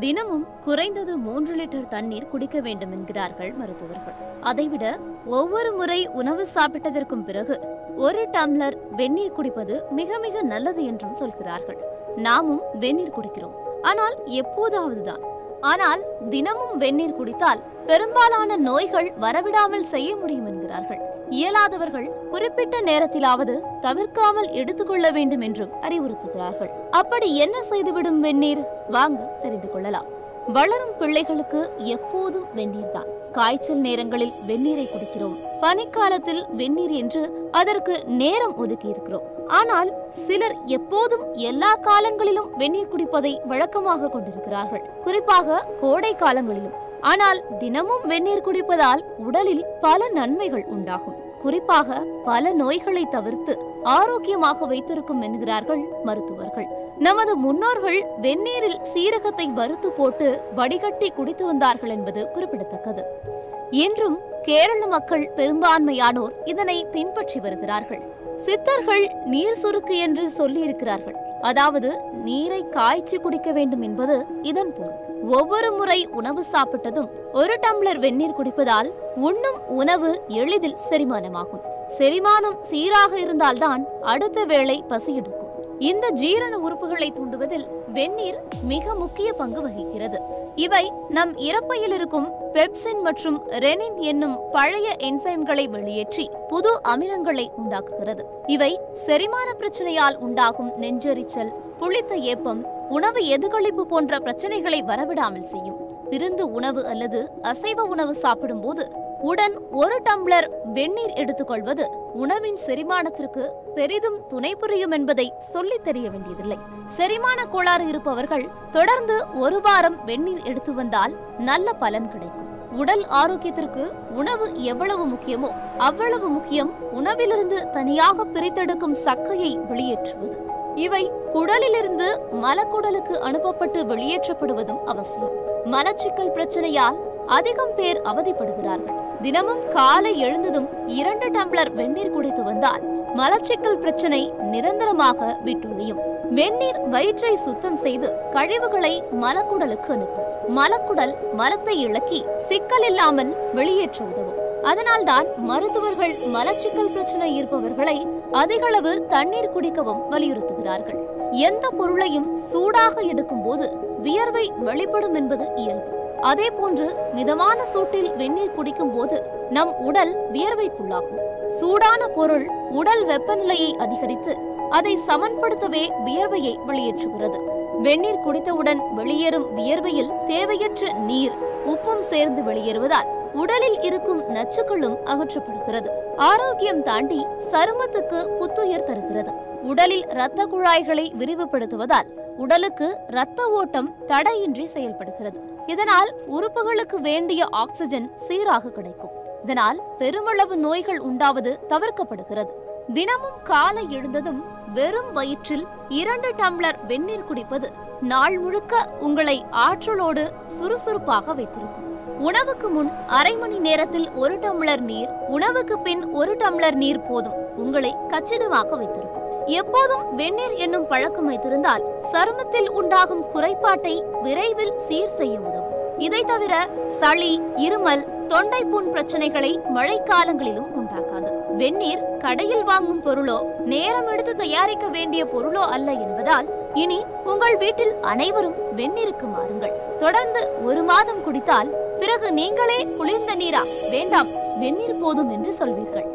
தினமும் குறைந்தது மூன்று லிட்டர் தண்ணீர் குடிக்க வேண்டும் என்கிறார்கள் மருத்துவர்கள் அதைவிட ஒவ்வொரு முறை உணவு சாப்பிட்டதற்கும் பிறகு ஒரு டம்ளர் வெந்நீர் குடிப்பது மிக மிக நல்லது என்றும் சொல்கிறார்கள் நாமும் வெந்நீர் குடிக்கிறோம் ஆனால் எப்போதாவதுதான் ஆனால் தினமும் வெந்நீர் குடித்தால் பெரும்பாலான நோய்கள் வரவிடாமல் செய்ய முடியும் என்கிறார்கள் இயலாதவர்கள் குறிப்பிட்ட நேரத்திலாவது தவிர்க்காமல் எடுத்துக்கொள்ள வேண்டும் என்றும் அறிவுறுத்துகிறார்கள் அப்படி என்ன செய்துவிடும் வெந்நீர் வாங்க தெரிந்து கொள்ளலாம் வளரும் பிள்ளைகளுக்கு எப்போதும் வெந்நீர் தான் காய்ச்சல் நேரங்களில் வெந்நீரை குடிக்கிறோம் பனிக்காலத்தில் வெந்நீர் என்று அதற்கு நேரம் ஒதுக்கி இருக்கிறோம் ஆனால் சிலர் எப்போதும் எல்லா காலங்களிலும் வெந்நீர் குடிப்பதை வழக்கமாக கொண்டிருக்கிறார்கள் குறிப்பாக கோடை காலங்களிலும் ஆனால் தினமும் வெந்நீர் குடிப்பதால் உடலில் பல நன்மைகள் உண்டாகும் குறிப்பாக பல நோய்களை தவிர்த்து ஆரோக்கியமாக வைத்திருக்கும் என்கிறார்கள் மருத்துவர்கள் நமது முன்னோர்கள் வெந்நீரில் சீரகத்தை வறுத்து போட்டு வடிகட்டி குடித்து வந்தார்கள் என்பது குறிப்பிடத்தக்கது இன்றும் கேரள மக்கள் பெரும்பான்மையானோர் இதனை பின்பற்றி வருகிறார்கள் சித்தர்கள் நீர் சுருக்கு என்று சொல்லியிருக்கிறார்கள் அதாவது நீரை காய்ச்சி குடிக்க வேண்டும் என்பது இதன் பொருள் ஒவ்வொரு முறை உணவு சாப்பிட்டதும் ஒரு டம்ளர் வெந்நீர் குடிப்பதால் உண்ணும் உணவு எளிதில் செரிமானமாகும் செரிமானம் சீராக இருந்தால்தான் அடுத்த வேளை பசி எடுக்கும் இந்த ஜீரண உறுப்புகளை தூண்டுவதில் வெந்நீர் மிக முக்கிய பங்கு வகிக்கிறது இவை நம் இறப்பையில் இருக்கும் பெப்சின் மற்றும் ரெனின் என்னும் பழைய என்சைம்களை வெளியேற்றி புது அமிலங்களை உண்டாக்குகிறது இவை செரிமான பிரச்சனையால் உண்டாகும் நெஞ்செரிச்சல் புளித்த ஏப்பம் உணவு எதிர்களிப்பு போன்ற பிரச்சனைகளை வரவிடாமல் செய்யும் விருந்து உணவு அல்லது அசைவ உணவு சாப்பிடும்போது உடன் ஒரு டம்ளர் வெந்நீர் எடுத்துக்கொள்வது உணவின் செரிமானத்திற்கு பெரிதும் துணை புரியும் என்பதை சொல்லித் தெரிய வேண்டியதில்லை செரிமான கோளாறு இருப்பவர்கள் தொடர்ந்து ஒரு வாரம் வெந்நீர் எடுத்து வந்தால் நல்ல பலன் கிடைக்கும் உடல் ஆரோக்கியத்திற்கு உணவு எவ்வளவு முக்கியமோ அவ்வளவு முக்கியம் உணவிலிருந்து தனியாக பிரித்தெடுக்கும் சக்கையை வெளியேற்றுவது இவை குடலிலிருந்து மலக்குடலுக்கு அனுப்பப்பட்டு வெளியேற்றப்படுவதும் அவசியம் மலச்சிக்கல் பிரச்சனையால் அதிகம் பேர் அவதிப்படுகிறார்கள் தினமும் காலை எழுந்ததும் இரண்டு டம்ளர் வெந்நீர் குடித்து வந்தால் மலச்சிக்கல் பிரச்சனை நிரந்தரமாக விட்டொழியும் வெந்நீர் வயிற்றை சுத்தம் செய்து கழிவுகளை மலக்குடலுக்கு அனுப்பும் மலக்குடல் மலத்தை இழக்கி சிக்கல் இல்லாமல் வெளியேற்ற உதவும் அதனால்தான் மருத்துவர்கள் மலச்சிக்கல் பிரச்சனை இருப்பவர்களை அதிகளவு தண்ணீர் குடிக்கவும் வலியுறுத்துகிறார்கள் எந்த பொருளையும் சூடாக எடுக்கும் போது வியர்வை வெளிப்படும் என்பது இயல்பு அதே போன்று மிதமான சூட்டில் வெந்நீர் குடிக்கும் போது நம் உடல் வியர்வைக்குள்ளாகும் சூடான பொருள் உடல் வெப்பநிலையை அதிகரித்து அதை சமன்படுத்தவே வியர்வையை வெளியேற்றுகிறது வெந்நீர் குடித்தவுடன் வெளியேறும் வியர்வையில் தேவையற்ற நீர் உப்பும் சேர்ந்து வெளியேறுவதால் உடலில் இருக்கும் நச்சுக்களும் அகற்றப்படுகிறது ஆரோக்கியம் தாண்டி சருமத்துக்கு புத்துயிர் தருகிறது உடலில் இரத்த குழாய்களை விரிவுபடுத்துவதால் உடலுக்கு இரத்த ஓட்டம் தடையின்றி செயல்படுகிறது இதனால் உறுப்புகளுக்கு வேண்டிய ஆக்சிஜன் சீராக கிடைக்கும் இதனால் பெருமளவு நோய்கள் உண்டாவது தவிர்க்கப்படுகிறது தினமும் காலை எழுந்ததும் வெறும் வயிற்றில் இரண்டு டம்ளர் வெந்நீர் குடிப்பது நாள் முழுக்க உங்களை ஆற்றலோடு சுறுசுறுப்பாக வைத்திருக்கும் உணவுக்கு முன் அரை மணி நேரத்தில் ஒரு டம்ளர் நீர் உணவுக்கு பின் ஒரு டம்ளர் நீர் போதும் உங்களை கச்சிதமாக வைத்திருக்கும் எப்போதும் வெந்நீர் என்னும் பழக்கம் வைத்திருந்தால் சருமத்தில் உண்டாகும் குறைபாட்டை விரைவில் சீர் செய்ய உதவும் இதை தவிர சளி இருமல் தொண்டை புண் பிரச்சனைகளை மழைக்காலங்களிலும் உண்டாக்காது வெந்நீர் கடையில் வாங்கும் பொருளோ நேரம் எடுத்து தயாரிக்க வேண்டிய பொருளோ அல்ல என்பதால் இனி உங்கள் வீட்டில் அனைவரும் வெந்நீருக்கு மாறுங்கள் தொடர்ந்து ஒரு மாதம் குடித்தால் பிறகு நீங்களே குளிர்ந்த நீரா வேண்டாம் வெந்நீர் போதும் என்று சொல்வீர்கள்